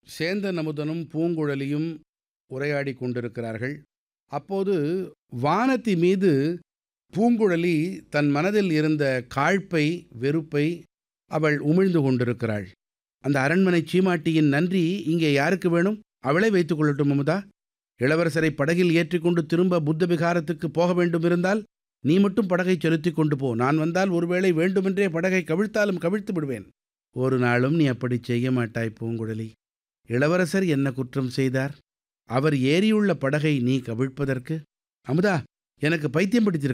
சேந்தன் அமுதனும் பூங்குழலியும் உரையாடி கொண்டிருக்கிறார்கள் அப்போது வானதி மீது பூங்குழலி தன் மனதில் இருந்த காழ்ப்பை வெறுப்பை அவள் உமிழ்ந்து கொண்டிருக்கிறாள் அந்த அரண்மனை சீமாட்டியின் நன்றி இங்கே யாருக்கு வேணும் அவளே வைத்துக் கொள்ளட்டும் அமுதா இளவரசரை படகில் ஏற்றிக்கொண்டு திரும்ப புத்த விகாரத்துக்கு போக வேண்டும் இருந்தால் நீ மட்டும் படகை செலுத்திக் கொண்டு போ நான் வந்தால் ஒருவேளை வேண்டுமென்றே படகை கவிழ்த்தாலும் கவிழ்த்து விடுவேன் ஒரு நாளும் நீ அப்படி செய்ய மாட்டாய் பூங்குழலி இளவரசர் என்ன குற்றம் செய்தார் அவர் ஏறியுள்ள படகை நீ கவிழ்ப்பதற்கு அமுதா எனக்கு பைத்தியம் பிடித்திருக்கிறது